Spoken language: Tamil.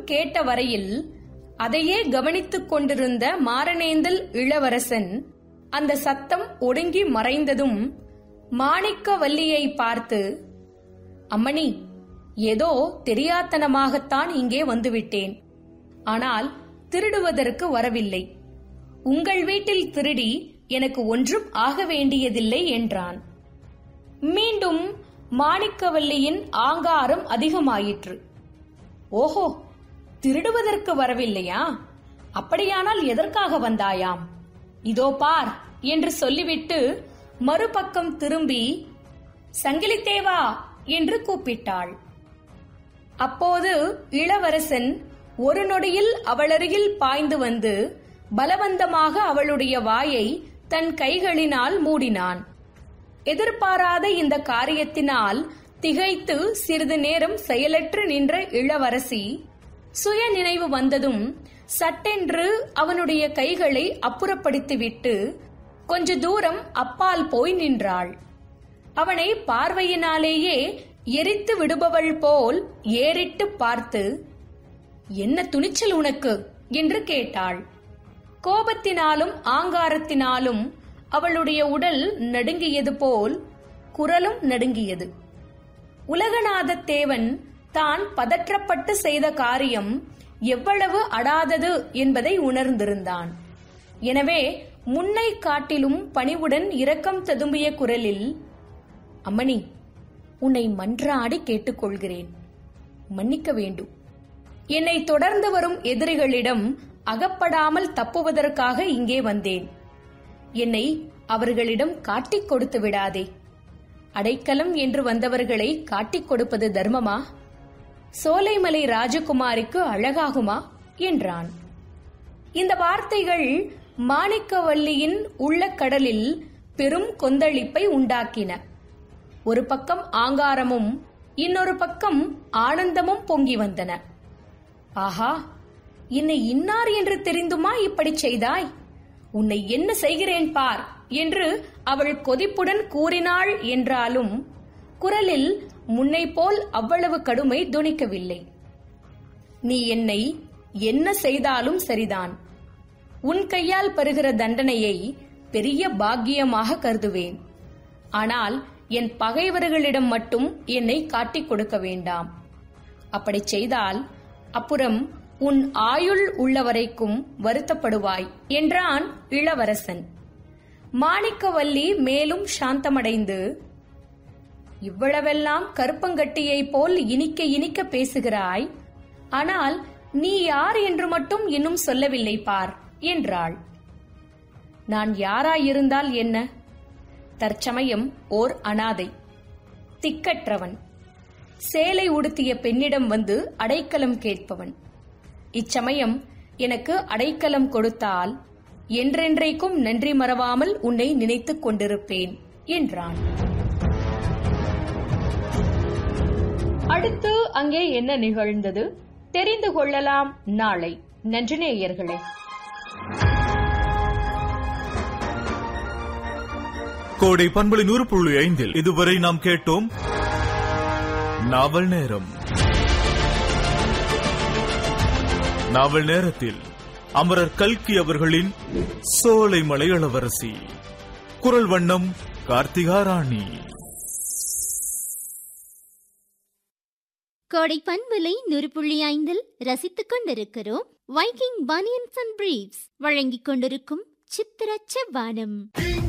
கேட்ட வரையில் அதையே கவனித்துக் கொண்டிருந்த மாரணேந்தல் இளவரசன் அந்த சத்தம் ஒடுங்கி மறைந்ததும் மாணிக்கவல்லியை பார்த்து அம்மணி ஏதோ தெரியாத்தனமாகத்தான் இங்கே வந்துவிட்டேன் ஆனால் திருடுவதற்கு வரவில்லை உங்கள் வீட்டில் திருடி எனக்கு ஒன்றும் ஆக வேண்டியதில்லை என்றான் மீண்டும் மாணிக்கவல்லியின் ஆங்காரம் அதிகமாயிற்று ஓஹோ திருடுவதற்கு வரவில்லையா அப்படியானால் எதற்காக வந்தாயாம் இதோ பார் என்று சொல்லிவிட்டு மறுபக்கம் திரும்பி சங்கிலித்தேவா என்று கூப்பிட்டாள் அப்போது இளவரசன் ஒரு நொடியில் அவளருகில் பாய்ந்து வந்து பலவந்தமாக அவளுடைய வாயை தன் கைகளினால் மூடினான் எதிர்பாராத இந்த காரியத்தினால் திகைத்து சிறிது நேரம் செயலற்று நின்ற இளவரசி சுய நினைவு வந்ததும் சட்டென்று அவனுடைய கைகளை அப்புறப்படுத்திவிட்டு கொஞ்ச தூரம் அப்பால் போய் நின்றாள் அவனை பார்வையினாலேயே எரித்து விடுபவள் போல் ஏறிட்டு பார்த்து என்ன துணிச்சல் உனக்கு என்று கேட்டாள் கோபத்தினாலும் ஆங்காரத்தினாலும் அவளுடைய உடல் நடுங்கியது போல் குரலும் நடுங்கியது உலகநாத தேவன் தான் பதற்றப்பட்டு செய்த காரியம் எவ்வளவு அடாதது என்பதை உணர்ந்திருந்தான் எனவே முன்னை காட்டிலும் பணிவுடன் இரக்கம் ததும்பிய குரலில் அம்மணி உன்னை மன்றாடி கேட்டுக்கொள்கிறேன் மன்னிக்க வேண்டும் என்னை தொடர்ந்து வரும் எதிரிகளிடம் அகப்படாமல் தப்புவதற்காக இங்கே வந்தேன் என்னை அவர்களிடம் காட்டிக் கொடுத்து விடாதே அடைக்கலம் என்று வந்தவர்களை காட்டிக் கொடுப்பது தர்மமா சோலைமலை ராஜகுமாரிக்கு அழகாகுமா என்றான் இந்த வார்த்தைகள் மாணிக்கவல்லியின் உள்ள கடலில் பெரும் கொந்தளிப்பை உண்டாக்கின ஒரு பக்கம் ஆங்காரமும் இன்னொரு பக்கம் ஆனந்தமும் பொங்கி வந்தன ஆஹா என்னை இன்னார் என்று தெரிந்துமா இப்படி செய்தாய் உன்னை என்ன செய்கிறேன் பார் என்று அவள் கொதிப்புடன் கூறினாள் என்றாலும் குரலில் முன்னை போல் அவ்வளவு கடுமை துணிக்கவில்லை நீ என்னை என்ன செய்தாலும் சரிதான் உன் கையால் பெறுகிற தண்டனையை பெரிய பாக்கியமாக கருதுவேன் ஆனால் என் பகைவர்களிடம் மட்டும் என்னை காட்டிக் கொடுக்க வேண்டாம் அப்படி செய்தால் அப்புறம் உன் ஆயுள் உள்ளவரைக்கும் வருத்தப்படுவாய் என்றான் இளவரசன் மாணிக்கவல்லி மேலும் சாந்தமடைந்து இவ்வளவெல்லாம் கருப்பங்கட்டியைப் போல் இனிக்க இனிக்க பேசுகிறாய் ஆனால் நீ யார் என்று மட்டும் இன்னும் சொல்லவில்லை பார் என்றாள் நான் யாராயிருந்தால் என்ன தற்சமயம் ஓர் அனாதை திக்கற்றவன் சேலை உடுத்திய பெண்ணிடம் வந்து அடைக்கலம் கேட்பவன் இச்சமயம் எனக்கு அடைக்கலம் கொடுத்தால் என்றென்றைக்கும் நன்றி மறவாமல் உன்னை நினைத்துக் கொண்டிருப்பேன் என்றான் அடுத்து அங்கே என்ன நிகழ்ந்தது தெரிந்து கொள்ளலாம் நாளை நன்றி நேயர்களே கோடை பண்பலை நூறு புள்ளி ஐந்தில் இதுவரை நாம் கேட்டோம் நாவல் நேரம் நாவல் நேரத்தில் அமரர் கல்கி அவர்களின் சோலைமலை இளவரசி குரல் வண்ணம் கார்த்திகா ராணி கோடை பண்பலை நூறு புள்ளி ஐந்தில் ரசித்துக் கொண்டிருக்கிறோம் வைக்கிங் பனியன்ஸ் அண்ட் பிரீவ்ஸ் வழங்கிக் கொண்டிருக்கும் சித்திர செவ்வானம்